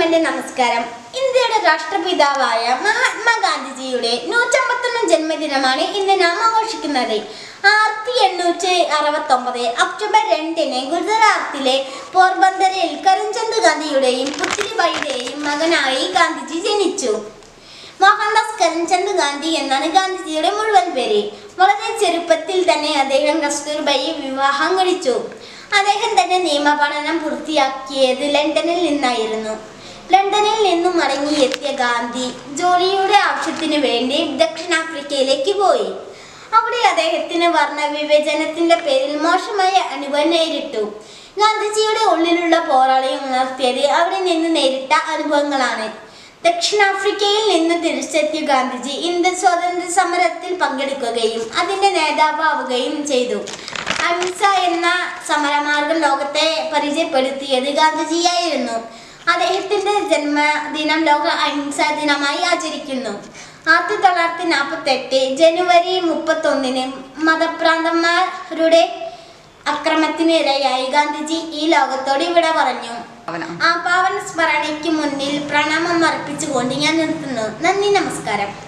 എന്റെ നമസ്കാരം ഇന്ത്യയുടെ രാഷ്ട്രപിതാവായ മഹാത്മാഗാന്ധിജിയുടെ നൂറ്റമ്പത്തൊന്നാം ജന്മദിനമാണ് ഇന്ന് നാം ആഘോഷിക്കുന്നത് ആയിരത്തി എണ്ണൂറ്റി അറുപത്തി ഒമ്പത് ഒക്ടോബർ രണ്ടിന് ഗുജറാത്തിലെ പോർബന്തറിൽ കരംചന്ദ് ഗാന്ധിയുടെയും പുത്രിബായിയുടെയും മകനായി ഗാന്ധിജി ജനിച്ചു മോഹൻദാസ് കരംചന്ദ് ഗാന്ധി എന്നാണ് ഗാന്ധിജിയുടെ മുഴുവൻ പേര് വളരെ ചെറുപ്പത്തിൽ തന്നെ അദ്ദേഹം കസ്തൂർബയെ വിവാഹം കഴിച്ചു അദ്ദേഹം തന്റെ നിയമപഠനം പൂർത്തിയാക്കിയത് ലണ്ടനിൽ നിന്നായിരുന്നു ലണ്ടനിൽ നിന്നും മടങ്ങിയെത്തിയ ഗാന്ധി ജോലിയുടെ ആവശ്യത്തിന് വേണ്ടി ദക്ഷിണാഫ്രിക്കയിലേക്ക് പോയി അവിടെ അദ്ദേഹത്തിന് വർണ്ണ വിവേചനത്തിന്റെ പേരിൽ മോശമായ അനുഭവം നേരിട്ടു ഗാന്ധിജിയുടെ ഉള്ളിലുള്ള പോരാളി ഉണർത്തിയത് അവിടെ നിന്ന് നേരിട്ട അനുഭവങ്ങളാണ് ദക്ഷിണാഫ്രിക്കയിൽ നിന്ന് തിരിച്ചെത്തിയ ഗാന്ധിജി ഇന്ത്യൻ സ്വാതന്ത്ര്യ സമരത്തിൽ പങ്കെടുക്കുകയും അതിന്റെ നേതാവാവുകയും ചെയ്തു അഹിംസ എന്ന സമരമാർഗം ലോകത്തെ പരിചയപ്പെടുത്തിയത് ഗാന്ധിജിയായിരുന്നു അദ്ദേഹത്തിന്റെ ജന്മദിനം ലോക അഹിംസാ ദിനമായി ആചരിക്കുന്നു ആയിരത്തി തൊള്ളായിരത്തി നാൽപ്പത്തി എട്ട് ജനുവരി മുപ്പത്തൊന്നിന് മതഭ്രാന്തന്മാരുടെ അക്രമത്തിന് ഇരയായി ഗാന്ധിജി ഈ ലോകത്തോട് ഇവിടെ പറഞ്ഞു അവനാ ആ പാവന സ്മരണയ്ക്ക് മുന്നിൽ പ്രണാമം അർപ്പിച്ചുകൊണ്ട് ഞാൻ നിർത്തുന്നു നന്ദി നമസ്കാരം